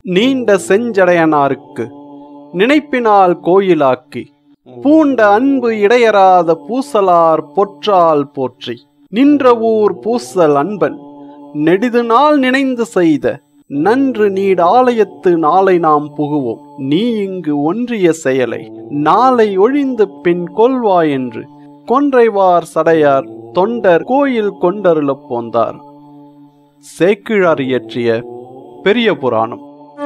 நீண்ட செஞ்சடையனாருக்கு நினைப்பினால் கோயிலாக்கி பூண்ட அன்பு இடையராத பூசலார் பொற்றால் போற்றி நின்ற ஊர் பூசல் அன்பன் நெடிது நாள் நினைந்து செய்த நன்று நீட் ஆலயத்து நாளை நாம் புகுவோம் நீ இங்கு ஒன்றிய செயலை நாளை ஒழிந்து பின் கொள்வாய் என்று கொன்றைவார் சடையார் தொண்டர் கோயில் கொண்டருளப் போந்தார் சேக்கிழார் இயற்றிய பெரிய புராணம்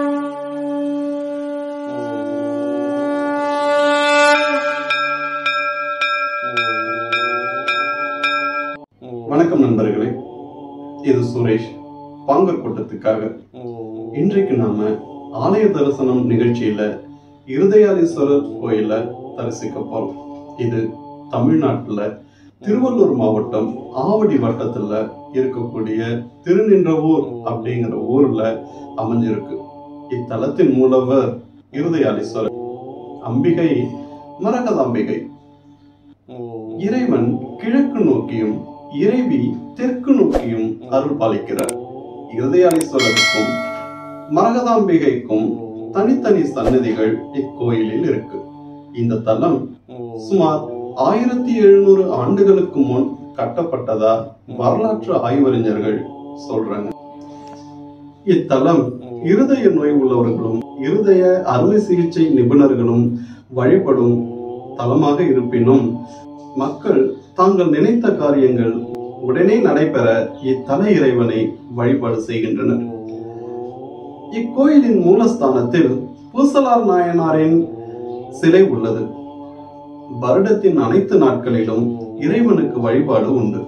வணக்கம் நண்பர்களே இது சுரேஷ் பாங்கர் கூட்டத்துக்காக இன்றைக்கு நாம ஆலய தரிசனம் நிகழ்ச்சியில இருதயாலீஸ்வரர் கோயில தரிசிக்க போறோம் இது தமிழ்நாட்டுல திருவள்ளூர் மாவட்டம் ஆவடி வட்டத்துல இருக்கக்கூடிய திருநின்றவூர் அப்படிங்கிற ஊர்ல அமைஞ்சிருக்கு இத்தலத்தின் மூலவர் இருதயாலீஸ்வரர் அம்பிகை மரகதாம்பிகை இறைவன் கிழக்கு நோக்கியும் இறைவி தெற்கு நோக்கியும் அருள் பாலிக்கிறார் இருதயாலீஸ்வரருக்கும் மரகதாம்பிகைக்கும் தனித்தனி சன்னதிகள் இக்கோயிலில் இருக்கு இந்த தலம் சுமார் ஆயிரத்தி எழுநூறு ஆண்டுகளுக்கு முன் கட்டப்பட்டதா வரலாற்று ஆய்வறிஞர்கள் சொல்றாங்க இத்தலம் இருதய நோய் உள்ளவர்களும் இருதய அறுவை சிகிச்சை நிபுணர்களும் வழிபடும் தலமாக இருப்பினும் மக்கள் தாங்கள் நினைத்த காரியங்கள் உடனே நடைபெற இத்தல இறைவனை வழிபாடு செய்கின்றனர் இக்கோயிலின் மூலஸ்தானத்தில் பூசலார் நாயனாரின் சிலை உள்ளது வருடத்தின் அனைத்து நாட்களிலும் இறைவனுக்கு வழிபாடு உண்டு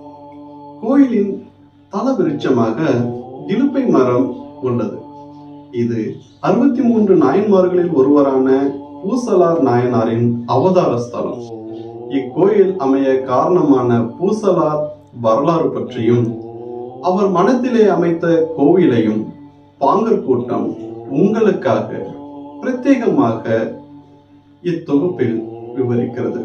கோயிலின் தல விருட்சமாக இலுப்பை மரம் உள்ளது இது அறுபத்தி மூன்று நாயன்மார்களில் ஒருவரான பூசலார் நாயனாரின் அவதார ஸ்தலம் இக்கோயில் அமைய காரணமான பூசலார் வரலாறு பற்றியும் அவர் மனத்திலே அமைத்த கோவிலையும் பாங்கர் கூட்டம் உங்களுக்காக பிரத்யேகமாக இத்தொகுப்பில் விவரிக்கிறது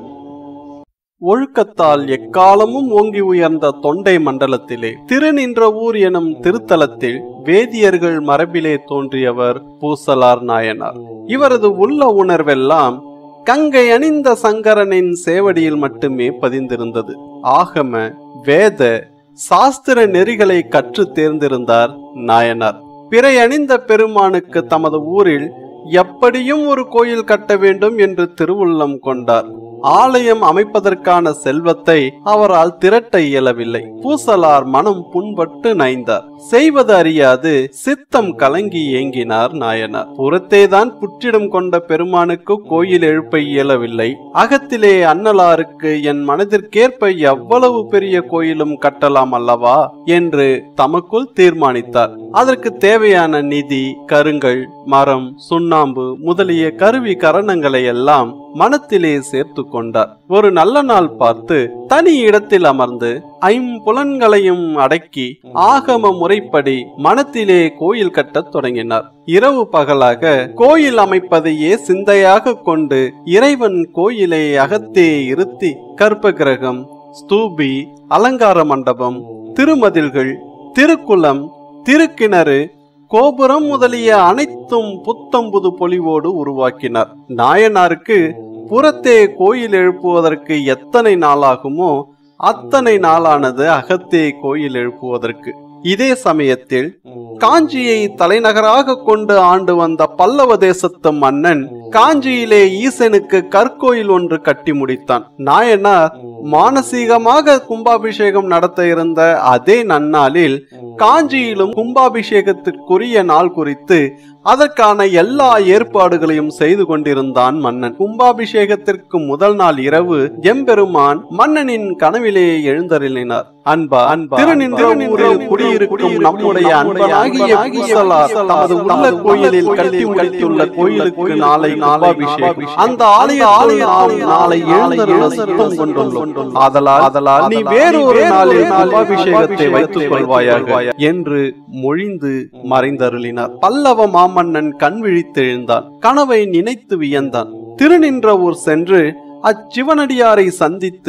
ஒழுக்கத்தால் எக்காலமும் ஓங்கி உயர்ந்த தொண்டை மண்டலத்திலே திருநின்ற ஊர் எனும் திருத்தலத்தில் வேதியர்கள் மரபிலே தோன்றியவர் பூசலார் நாயனார் இவரது உள்ள உணர்வெல்லாம் கங்கை அணிந்த சங்கரனின் சேவடியில் மட்டுமே பதிந்திருந்தது ஆகம வேத சாஸ்திர நெறிகளை கற்று தேர்ந்திருந்தார் நாயனார் பிறை அணிந்த பெருமானுக்கு தமது ஊரில் எப்படியும் ஒரு கோயில் கட்ட வேண்டும் என்று திருவுள்ளம் கொண்டார் ஆலயம் அமைப்பதற்கான செல்வத்தை அவரால் திரட்ட இயலவில்லை பூசலார் மனம் புண்பட்டு நைந்தார் செய்வது அறியாது சித்தம் கலங்கி ஏங்கினார் நாயனார் புறத்தேதான் புற்றிடம் கொண்ட பெருமானுக்கு கோயில் எழுப்ப இயலவில்லை அகத்திலே அன்னலாருக்கு என் மனதிற்கேற்ப எவ்வளவு பெரிய கோயிலும் கட்டலாம் அல்லவா என்று தமக்குள் தீர்மானித்தார் அதற்கு தேவையான நிதி கருங்கல் மரம் சுண்ணாம்பு முதலிய கருவி கரணங்களை எல்லாம் மனத்திலே சேர்த்து கொண்டார் ஒரு நல்ல நாள் பார்த்து தனி இடத்தில் அமர்ந்து ஐம்புலன்களையும் அடக்கி ஆகம முறைப்படி மனத்திலே கோயில் கட்டத் தொடங்கினார் இரவு பகலாக கோயில் அமைப்பதையே சிந்தையாக கொண்டு இறைவன் கோயிலை அகத்தே இருத்தி கற்ப கிரகம் ஸ்தூபி அலங்கார மண்டபம் திருமதில்கள் திருக்குளம் திருக்கிணறு கோபுரம் முதலிய அனைத்தும் புத்தம்புது பொலிவோடு உருவாக்கினார் நாயனாருக்கு புறத்தே கோயில் எழுப்புவதற்கு எத்தனை நாளாகுமோ அத்தனை நாளானது அகத்தே கோயில் எழுப்புவதற்கு இதே சமயத்தில் காஞ்சியை தலைநகராக கொண்டு ஆண்டு வந்த பல்லவ தேசத்து மன்னன் காஞ்சியிலே ஈசனுக்கு கற்கோயில் ஒன்று கட்டி முடித்தான் நாயனார் மானசீகமாக கும்பாபிஷேகம் நடத்த இருந்த அதே நன்னாளில் காஞ்சியிலும் கும்பாபிஷேகத்திற்குரிய நாள் குறித்து அதற்கான எல்லா ஏற்பாடுகளையும் செய்து கொண்டிருந்தான் மன்னன் கும்பாபிஷேகத்திற்கு முதல் நாள் இரவு எம்பெருமான் மன்னனின் கனவிலே எழுந்தருளினார் அன்பா அன்பா திருநின்ற ஊரில் குடியிருக்கும் நம்முடைய அன்பனாகிய பூசலார் தமது உள்ள கோயிலில் கட்டி முடித்துள்ள கோயிலுக்கு நாளை கும்பாபிஷேகம் அந்த ஆலய ஆலய நாளை எழுந்தருள சுத்தம் கொண்டுள்ளோம் ஆதலால் ஆதலால் நீ வேறொரு நாளில் கும்பாபிஷேகத்தை வைத்துக் கொள்வாயாக என்று மொழிந்து மறைந்தருளினார் பல்லவ மாமன்னன் கண் விழித்தெழுந்தான் கனவை நினைத்து வியந்தான் திருநின்ற ஊர் சென்று அச்சிவனடியாரை சந்தித்து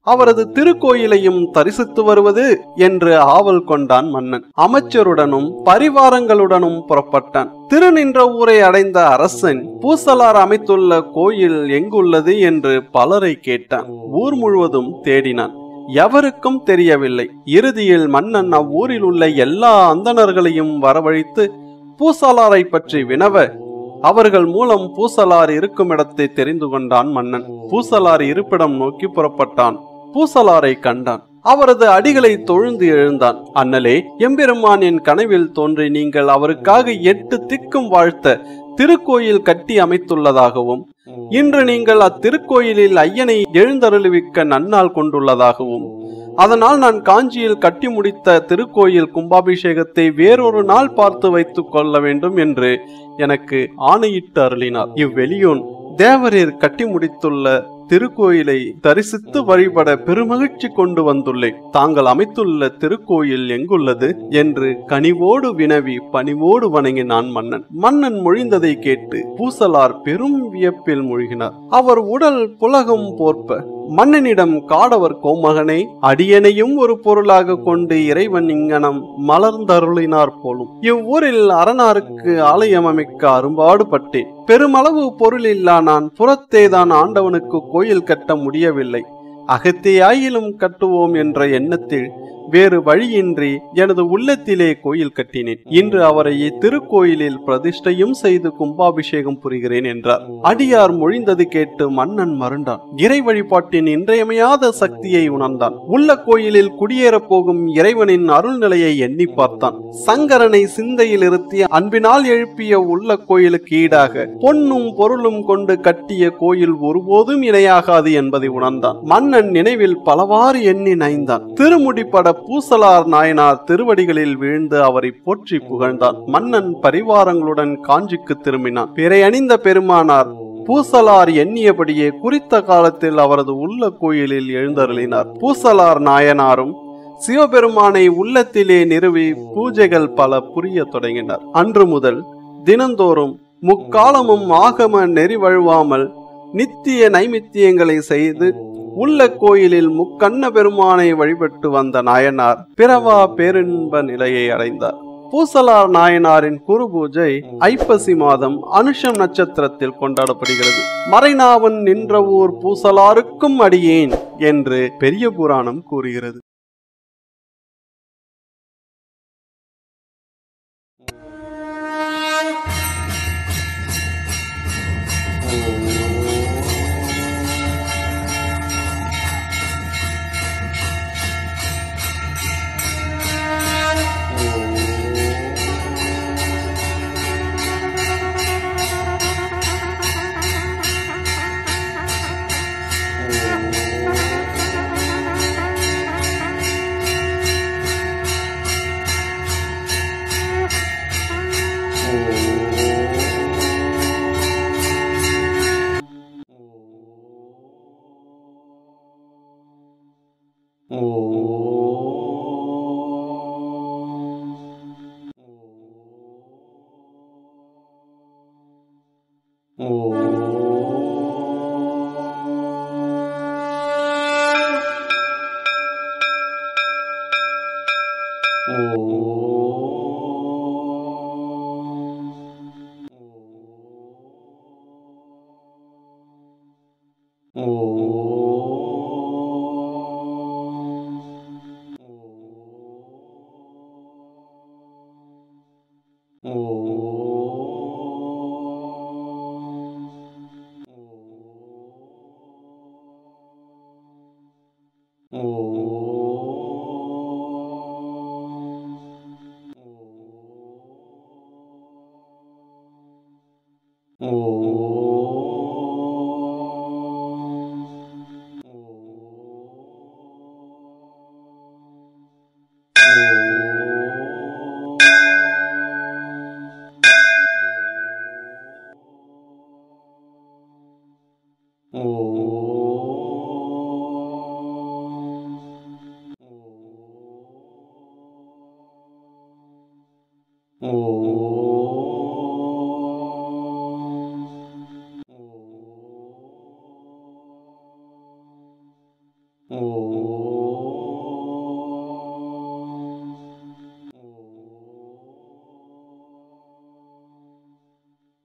அவரது திருக்கோயிலையும் தரிசித்து வருவது என்று ஆவல் கொண்டான் மன்னன் அமைச்சருடனும் பரிவாரங்களுடனும் புறப்பட்டான் திருநின்ற ஊரை அடைந்த அரசன் பூசலார் அமைத்துள்ள கோயில் எங்குள்ளது என்று பலரை கேட்டான் ஊர் முழுவதும் தேடினான் எவருக்கும் தெரியவில்லை இறுதியில் மன்னன் அவ்வூரில் உள்ள எல்லா அந்தணர்களையும் வரவழைத்து பூசலாரை பற்றி வினவ அவர்கள் மூலம் பூசலார் இருக்கும் இடத்தை தெரிந்து கொண்டான் மன்னன் பூசலார் இருப்பிடம் நோக்கி புறப்பட்டான் பூசலாரை கண்டான் அவரது அடிகளை தொழுந்து எழுந்தான் அண்ணலே எம்பெருமான் என் கனவில் தோன்றி நீங்கள் அவருக்காக எட்டு திக்கும் வாழ்த்த திருக்கோயில் கட்டி அமைத்துள்ளதாகவும் இன்று நீங்கள் அத்திருக்கோயிலில் ஐயனை எழுந்தருளுவிக்க நன்னாள் கொண்டுள்ளதாகவும் அதனால் நான் காஞ்சியில் கட்டி முடித்த திருக்கோயில் கும்பாபிஷேகத்தை வேறொரு நாள் பார்த்து வைத்துக் கொள்ள வேண்டும் என்று எனக்கு ஆணையிட்டு அருளினார் இவ்வெளியோன் தேவரீர் கட்டி முடித்துள்ள திருக்கோயிலை தரிசித்து வழிபட பெருமகிழ்ச்சி கொண்டு வந்துள்ளேன் தாங்கள் அமைத்துள்ள திருக்கோயில் எங்குள்ளது என்று கனிவோடு வினவி பணிவோடு வணங்கினான் மன்னன் மன்னன் மொழிந்ததை கேட்டு பூசலார் பெரும் வியப்பில் மூழ்கினார் அவர் உடல் புலகம் போர்ப்ப மன்னனிடம் காடவர் கோமகனே அடியனையும் ஒரு பொருளாக கொண்டு இறைவன் இங்கனம் மலர்ந்தருளினார் போலும் இவ்வூரில் அரணாருக்கு ஆலயம் அமைக்க அரும்பாடுபட்டேன் பெருமளவு பொருளில்லா நான் புறத்தேதான் ஆண்டவனுக்கு கோயில் கட்ட முடியவில்லை அகத்தேயாயிலும் கட்டுவோம் என்ற எண்ணத்தில் வேறு வழியின்றி எனது உள்ளத்திலே கோயில் கட்டினேன் இன்று அவரை திருக்கோயிலில் பிரதிஷ்டையும் செய்து கும்பாபிஷேகம் புரிகிறேன் என்றார் அடியார் மொழிந்தது கேட்டு மன்னன் மருண்டான் இறை வழிபாட்டின் இன்றியமையாத சக்தியை உணர்ந்தான் உள்ள கோயிலில் குடியேறப் போகும் இறைவனின் அருள்நிலையை எண்ணி பார்த்தான் சங்கரனை சிந்தையில் இருத்தி அன்பினால் எழுப்பிய உள்ள கோயிலுக்கு ஈடாக பொன்னும் பொருளும் கொண்டு கட்டிய கோயில் ஒருபோதும் இணையாகாது என்பதை உணர்ந்தான் மன்னன் நினைவில் பலவாறு எண்ணி நைந்தான் திருமுடிப்பட பூசலார் நாயனார் திருவடிகளில் வீழ்ந்து அவரை போற்றி புகழ்ந்தான் மன்னன் பரிவாரங்களுடன் காஞ்சிக்கு திரும்பினான் பிறை அணிந்த பெருமானார் பூசலார் எண்ணியபடியே குறித்த காலத்தில் அவரது உள்ள கோயிலில் எழுந்தருளினார் பூசலார் நாயனாரும் சிவபெருமானை உள்ளத்திலே நிறுவி பூஜைகள் பல புரிய தொடங்கினார் அன்று முதல் தினந்தோறும் முக்காலமும் ஆகம நெறி வழுவாமல் நித்திய நைமித்தியங்களை செய்து உள்ள கோயிலில் முக்கண்ண பெருமானை வழிபட்டு வந்த நாயனார் பிறவா பேரின்ப நிலையை அடைந்தார் பூசலார் நாயனாரின் குரு பூஜை ஐப்பசி மாதம் அனுஷம் நட்சத்திரத்தில் கொண்டாடப்படுகிறது மறைநாவன் நின்ற ஊர் பூசலாருக்கும் அடியேன் என்று பெரிய புராணம் கூறுகிறது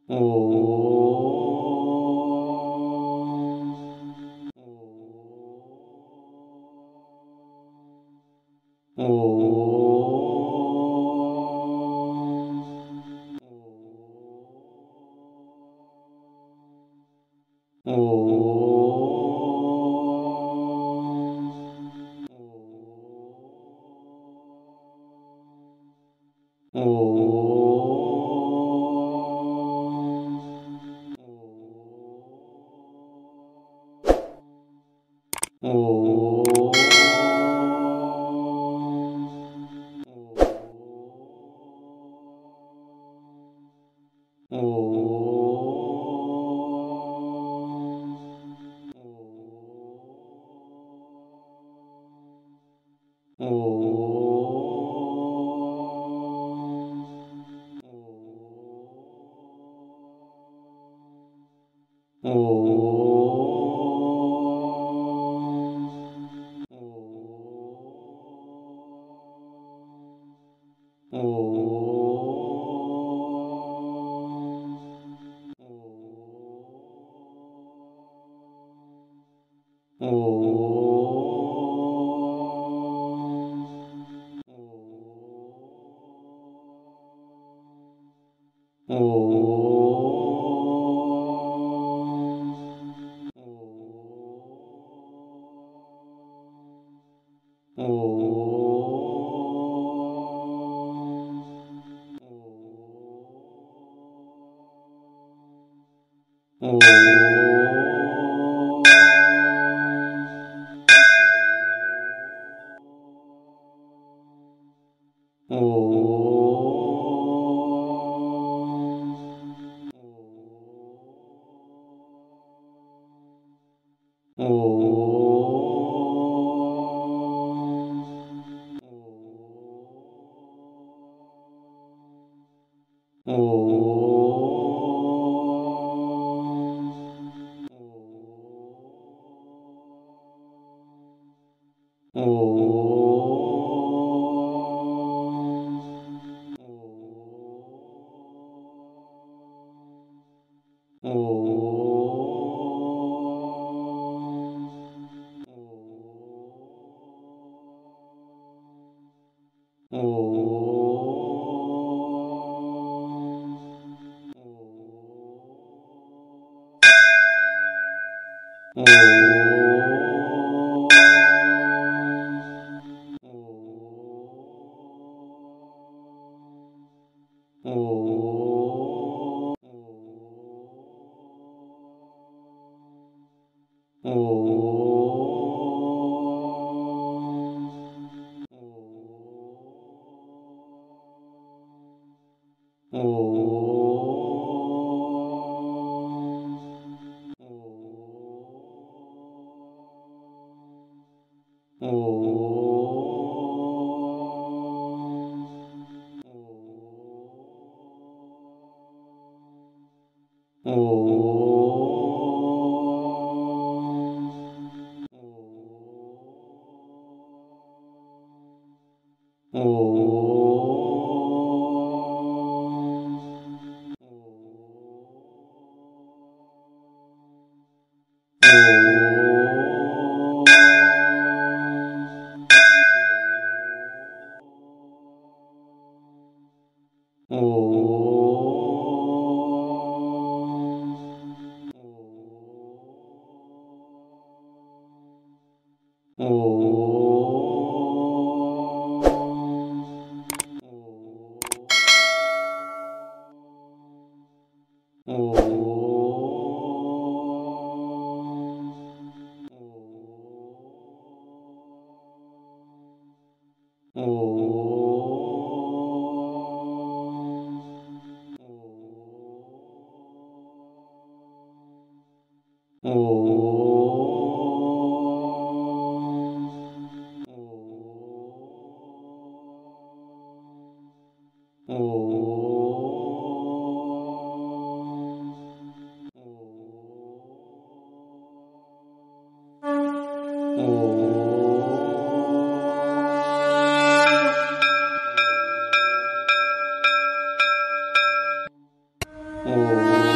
ஓம்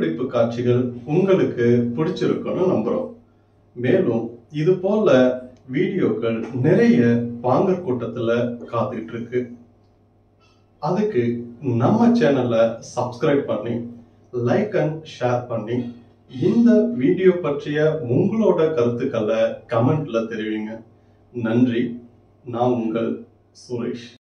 படப்பிடிப்பு காட்சிகள் உங்களுக்கு பிடிச்சிருக்குன்னு நம்புறோம் மேலும் இது போல வீடியோக்கள் நிறைய வாங்கர் கூட்டத்துல காத்துக்கிட்டு இருக்கு அதுக்கு நம்ம சேனலை சப்ஸ்கிரைப் பண்ணி லைக் அண்ட் ஷேர் பண்ணி இந்த வீடியோ பற்றிய உங்களோட கருத்துக்களை கமெண்ட்ல தெரிவிங்க நன்றி நான் உங்கள் சுரேஷ்